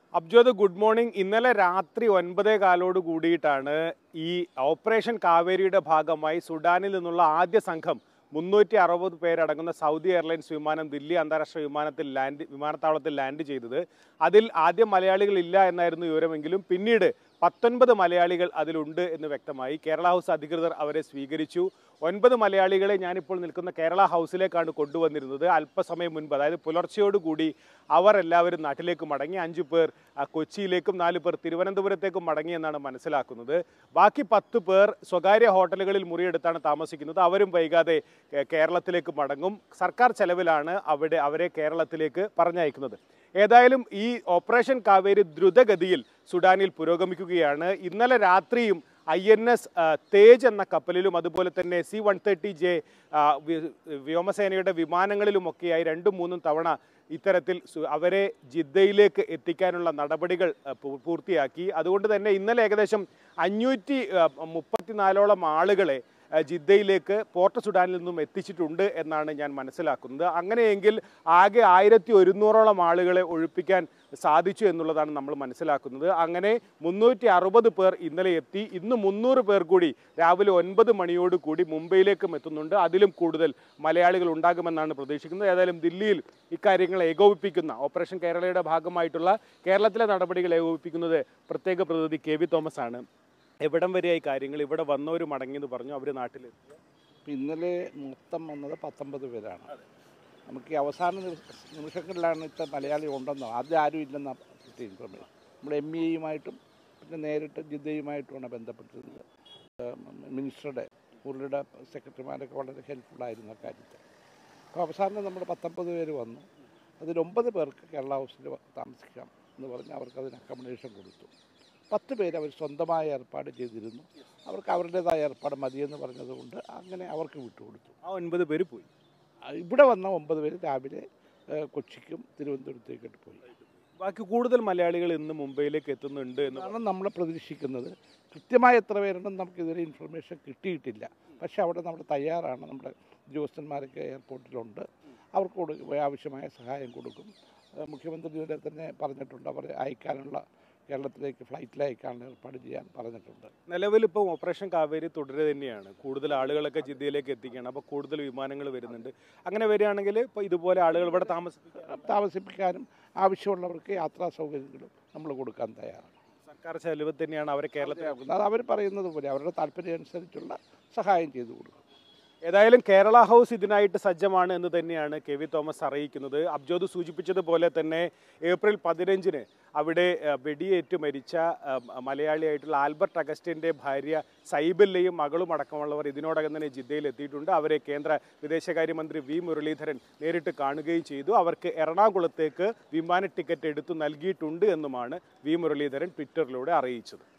അബ്ജോദ് good morning ഇന്നലെ രാത്രി ഒൻപതേ കാലോട് കൂടിയിട്ടാണ് ഈ ഓപ്പറേഷൻ കാവേരിയുടെ ഭാഗമായി സുഡാനിൽ നിന്നുള്ള ആദ്യ സംഘം മുന്നൂറ്റി അറുപത് പേരടങ്ങുന്ന സൗദി എയർലൈൻസ് വിമാനം ദില്ലി അന്താരാഷ്ട്ര വിമാനത്തിൽ ലാൻഡ് വിമാനത്താവളത്തിൽ ലാൻഡ് ചെയ്തത് അതിൽ ആദ്യം മലയാളികൾ ഇല്ല എന്നായിരുന്നു വിവരമെങ്കിലും പിന്നീട് പത്തൊൻപത് മലയാളികൾ അതിലുണ്ട് എന്ന് വ്യക്തമായി കേരള ഹൗസ് അധികൃതർ അവരെ സ്വീകരിച്ചു ഒൻപത് മലയാളികളെ ഞാനിപ്പോൾ നിൽക്കുന്ന കേരള ഹൗസിലേക്കാണ് കൊണ്ടുവന്നിരുന്നത് അല്പസമയം മുൻപ് അതായത് പുലർച്ചയോടുകൂടി അവർ എല്ലാവരും നാട്ടിലേക്ക് മടങ്ങി അഞ്ചു പേർ ആ, കൊച്ചിയിലേക്കും നാല് പേർ തിരുവനന്തപുരത്തേക്കും മടങ്ങി എന്നാണ് മനസ്സിലാക്കുന്നത് ബാക്കി പത്ത് പേർ സ്വകാര്യ ഹോട്ടലുകളിൽ മുറിയെടുത്താണ് താമസിക്കുന്നത് അവരും വൈകാതെ ഏ, കേരളത്തിലേക്ക് മടങ്ങും സർക്കാർ ചെലവിലാണ് അവിടെ അവരെ കേരളത്തിലേക്ക് പറഞ്ഞയക്കുന്നത് ഏതായാലും ഈ ഓപ്പറേഷൻ കാവേരി ദ്രുതഗതിയിൽ സുഡാനിൽ പുരോഗമിക്കുകയാണ് ഇന്നലെ രാത്രിയും ഐ എൻ എസ് തേജ് എന്ന കപ്പലിലും അതുപോലെ തന്നെ സി വൺ തേർട്ടി ജെ വ്യോമസേനയുടെ വിമാനങ്ങളിലുമൊക്കെയായി രണ്ടും മൂന്നും തവണ ഇത്തരത്തിൽ സു- അവരെ ജിദ്ദയിലേക്ക് എത്തിക്കാനുള്ള നടപടികൾ ആ, പൂ- പൂർത്തിയാക്കി അതുകൊണ്ട് തന്നെ ഇന്നലെ ഏകദേശം അഞ്ഞൂറ്റി മുപ്പത്തിനാലോളം ആളുകളെ ആ, ജിദ്ദയിലേക്ക് പോർട്ട് സുഡാനിൽ നിന്നും എത്തിച്ചിട്ടുണ്ട് എന്നാണ് ഞാൻ മനസ്സിലാക്കുന്നത് അങ്ങനെയെങ്കിൽ ആകെ ആയിരത്തി ഒരുന്നൂറോളം ആളുകളെ ഒഴിപ്പിക്കാൻ സാധിച്ചു എന്നുള്ളതാണ് നമ്മൾ മനസ്സിലാക്കുന്നത് അങ്ങനെ മുന്നൂറ്റി അറുപത് പേർ ഇന്നലെ എത്തി ഇന്ന് മുന്നൂറ് പേർ കൂടി രാവിലെ ഒൻപത് മണിയോട് കൂടി മുംബൈയിലേക്കും എത്തുന്നുണ്ട് അതിലും കൂടുതൽ മലയാളികൾ ഉണ്ടാകുമെന്നാണ് പ്രതീക്ഷിക്കുന്നത് ഏതായാലും ദില്ലിയിൽ ഇക്കാര്യങ്ങൾ ഏകോപിപ്പിക്കുന്ന ഓപ്പറേഷൻ കേരളയുടെ ഭാഗമായിട്ടുള്ള കേരളത്തിലെ നടപടികൾ ഏകോപിപ്പിക്കുന്നത് പ്രത്യേക പ്രതിനിധി കെ വി തോമസ് ആണ് എവിടം വരെയായി കാര്യങ്ങൾ ഇവിടെ വന്നവർ മടങ്ങിയെന്ന് പറഞ്ഞു അവർ നാട്ടിലെത്തി ഇപ്പം ഇന്നലെ മൊത്തം വന്നത് പത്തൊമ്പത് പേരാണ് നമുക്ക് ഈ അവസാന നിമിഷ- നിമിഷങ്ങളിലാണ് ഇത്ര മലയാളി ഉണ്ടെന്നോ ആദ്യം ആരും ഇല്ലെന്ന കിട്ടിയ ഇൻഫർമേഷൻ നമ്മൾ എം ഇ യുമായിട്ടും പിന്നെ നേരിട്ട് ജിദ്ദയുമായിട്ടുമാണ് ബന്ധപ്പെട്ടിരുന്നത് ഏം, മിനിസ്റ്ററുടെ മുരളിയുടെ സെക്രട്ടറിമാരൊക്കെ വളരെ ഹെൽപ്ഫുള്ളായിരുന്നു ആ കാര്യത്തിൽ അപ്പോൾ അവസാനം നമ്മൾ പത്തൊമ്പത് പേര് വന്നു അതിൽ ഒമ്പത് പേർക്ക് കേരള ഹൗസിൽ താമസിക്കാം എന്ന് പറഞ്ഞ് അവർക്ക് അതിന് അക്കോമഡേഷൻ കൊടുത്തു പത്ത് പേര് അവർ സ്വന്തമായ ഏർപ്പാട് ചെയ്തിരുന്നു അവർക്ക് അവരുടേതായ ഏർപ്പാട് മതിയെന്ന് പറഞ്ഞതുകൊണ്ട് അങ്ങനെ അവർക്ക് വിട്ടുകൊടുത്തു ആ ഒൻപത് പേര് പോയി ആ, ഇവിടെ വന്ന ഒമ്പത് പേര് രാവിലെ ഏ, കൊച്ചിക്കും തിരുവനന്തപുരത്തേക്കിട്ട് പോയി ബാക്കി കൂടുതൽ മലയാളികൾ ഇന്ന് മുംബൈയിലേക്ക് എത്തുന്നുണ്ട് എന്ന് എന്നാണ് നമ്മൾ പ്രതീക്ഷിക്കുന്നത് കൃത്യമായ എത്ര പേരുണ്ടെന്ന് നമുക്ക് ഇതുവരെ ഇൻഫർമേഷൻ കിട്ടിയിട്ടില്ല പക്ഷേ അവിടെ നമ്മൾ തയ്യാറാണ് നമ്മുടെ ഉദ്യോഗസ്ഥന്മാരൊക്കെ എയർപോർട്ടിലുണ്ട് അവർക്ക് കൊടുക്കും ആവശ്യമായ സഹായം കൊടുക്കും ഏ, മുഖ്യമന്ത്രി ഇതുവരെ തന്നെ പറഞ്ഞിട്ടുണ്ട് അവർ അയക്കാനുള്ള കേരളത്തിലേക്ക് ഫ്ലൈറ്റിൽ അയക്കാനുള്ള ഏർപ്പാട് ചെയ്യാൻ പറഞ്ഞിട്ടുണ്ട് നിലവിൽ ഇപ്പോൾ ഓപ്പറേഷൻ കാവേരി തുടരുക തന്നെയാണ് കൂടുതൽ ആളുകളൊക്കെ ജിദ്ദയിലേക്ക് എത്തിക്കുകയാണ് അപ്പോൾ കൂടുതൽ വിമാനങ്ങൾ വരുന്നുണ്ട് അങ്ങനെ വരികയാണെങ്കിൽ ഇപ്പോൾ ഇതുപോലെ ആളുകൾ ഇവിടെ താമസിപ്പിക്കാൻ താമസിപ്പിക്കാനും ആവശ്യമുള്ളവർക്ക് യാത്രാ സൗകര്യങ്ങളും നമ്മൾ കൊടുക്കാൻ തയ്യാറാണ് സർക്കാർ ചെലവ് തന്നെയാണ് അവരെ കേരളത്തിൽ അത് അവർ പറയുന്നത് പോലെ അവരുടെ താല്പര്യം അനുസരിച്ചുള്ള സഹായം ചെയ്തു കൊടുക്കും ഏതായാലും കേരള ഹൗസ് ഇതിനായിട്ട് സജ്ജമാണ് എന്ന് തന്നെയാണ് കെ വി തോമസ് അറിയിക്കുന്നത് അബ്ജോദ് സൂചിപ്പിച്ചതുപോലെ തന്നെ ഏപ്രിൽ പതിനഞ്ചിന് അവിടെ ആ, വെടിയേറ്റ് മരിച്ച ആ, മലയാളിയായിട്ടുള്ള ആൽബർട്ട് അഗസ്റ്റിൻ്റെ ഭാര്യ സൈബല്ലയും മകളും അടക്കമുള്ളവർ ഇതിനോടകം തന്നെ ജിദ്ദയിൽ എത്തിയിട്ടുണ്ട് അവരെ കേന്ദ്ര വിദേശകാര്യമന്ത്രി വി മുരളീധരൻ നേരിട്ട് കാണുകയും ചെയ്തു അവർക്ക് എറണാകുളത്തേക്ക് വിമാന ടിക്കറ്റ് എടുത്തു നൽകിയിട്ടുണ്ട് എന്നുമാണ് വി മുരളീധരൻ ട്വിറ്ററിലൂടെ അറിയിച്ചത്